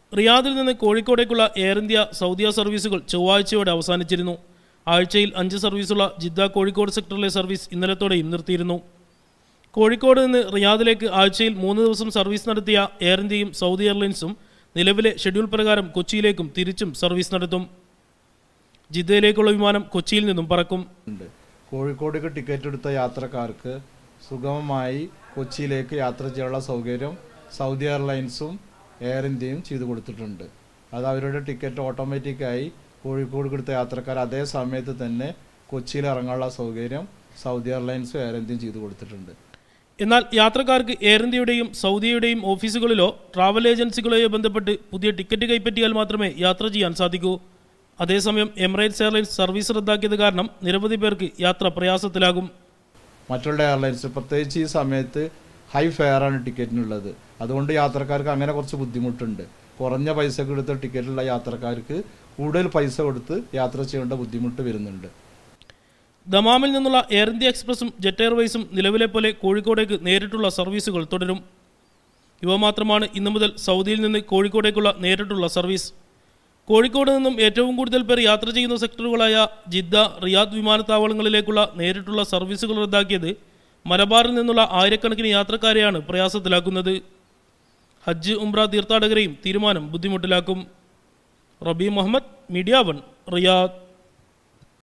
റിയാദിൽ നിന്ന് കോഴിക്കോടേക്കുള്ള air India സൗദിയ സർവീസുകൾ ചൊവ്വാഴ്ചയോടെ അവസാനിച്ചിരുന്നു ആഴ്ചയിൽ അഞ്ച് സർവീസുള്ള ജിദ്ദ കോഴിക്കോട് സെക്ടറിലെ സർവീസ് ഇന്നലത്തോടെയും നിർത്തിയിരുന്നു കോഴിക്കോട് നിന്ന് റിയാദിലേക്ക് ആഴ്ചയിൽ മൂന്ന് ദിവസം സർവീസ് നടത്തിയ എയർ ഇന്ത്യയും സൗദി എയർലൈൻസും നിലവിലെ ഷെഡ്യൂൾ പ്രകാരം കൊച്ചിയിലേക്കും തിരിച്ചും സർവീസ് നടത്തും ജിദ്ദയിലേക്കുള്ള വിമാനം കൊച്ചിയിൽ നിന്നും പറക്കും ഉണ്ട് കോഴിക്കോടേക്ക് ടിക്കറ്റ് എടുത്ത യാത്രക്കാർക്ക് സുഗമമായി കൊച്ചിയിലേക്ക് യാത്ര ചെയ്യാനുള്ള സൗകര്യം സൗദി എയർലൈൻസും എയർ ഇന്ത്യയും ചെയ്തു കൊടുത്തിട്ടുണ്ട് അത് അവരുടെ ടിക്കറ്റ് ഓട്ടോമാറ്റിക്കായി കോഴിക്കോട് എടുത്ത യാത്രക്കാർ അതേ സമയത്ത് തന്നെ കൊച്ചിയിൽ ഇറങ്ങാനുള്ള സൗകര്യം സൗദി എയർലൈൻസും എയർ ഇന്ത്യയും ചെയ്തു കൊടുത്തിട്ടുണ്ട് എന്നാൽ യാത്രക്കാർക്ക് എയർ ഇന്ത്യയുടെയും സൗദിയുടെയും ഓഫീസുകളിലോ ട്രാവൽ ഏജൻസികളെയോ ബന്ധപ്പെട്ട് പുതിയ ടിക്കറ്റ് കൈപ്പറ്റിയാൽ മാത്രമേ യാത്ര ചെയ്യാൻ സാധിക്കൂ അതേസമയം എമിറേറ്റ്സ് എയർലൈൻസ് സർവീസ് റദ്ദാക്കിയത് കാരണം നിരവധി പേർക്ക് യാത്ര പ്രയാസത്തിലാകും മറ്റുള്ള എയർലൈൻസ് പ്രത്യേകിച്ച് ഈ സമയത്ത് ഹൈ ഫെയർ ആണ് ടിക്കറ്റിനുള്ളത് അതുകൊണ്ട് യാത്രക്കാർക്ക് അങ്ങനെ കുറച്ച് ബുദ്ധിമുട്ടുണ്ട് കുറഞ്ഞ പൈസക്ക് എടുത്ത ടിക്കറ്റുള്ള യാത്രക്കാർക്ക് കൂടുതൽ പൈസ കൊടുത്ത് യാത്ര ചെയ്യേണ്ട ബുദ്ധിമുട്ട് വരുന്നുണ്ട് ദമാമിൽ നിന്നുള്ള എയർ ഇന്ത്യ എക്സ്പ്രസും ജെറ്റ് എയർവേസും നിലവിലെ പോലെ കോഴിക്കോടേക്ക് നേരിട്ടുള്ള സർവീസുകൾ തുടരും ഇവ മാത്രമാണ് ഇന്നു മുതൽ സൗദിയിൽ നിന്ന് കോഴിക്കോടേക്കുള്ള നേരിട്ടുള്ള സർവീസ് കോഴിക്കോട് നിന്നും ഏറ്റവും കൂടുതൽ പേർ യാത്ര ചെയ്യുന്ന സെക്ടറുകളായ ജിദ്ദ റിയാദ് വിമാനത്താവളങ്ങളിലേക്കുള്ള നേരിട്ടുള്ള സർവീസുകൾ റദ്ദാക്കിയത് മലബാറിൽ നിന്നുള്ള ആയിരക്കണക്കിന് യാത്രക്കാരെയാണ് പ്രയാസത്തിലാക്കുന്നത് ഹജ്ജ് ഉംറ തീർത്ഥാടകരെയും തീരുമാനം ബുദ്ധിമുട്ടിലാക്കും റബി മുഹമ്മദ് മീഡിയ വൺ റിയാദ്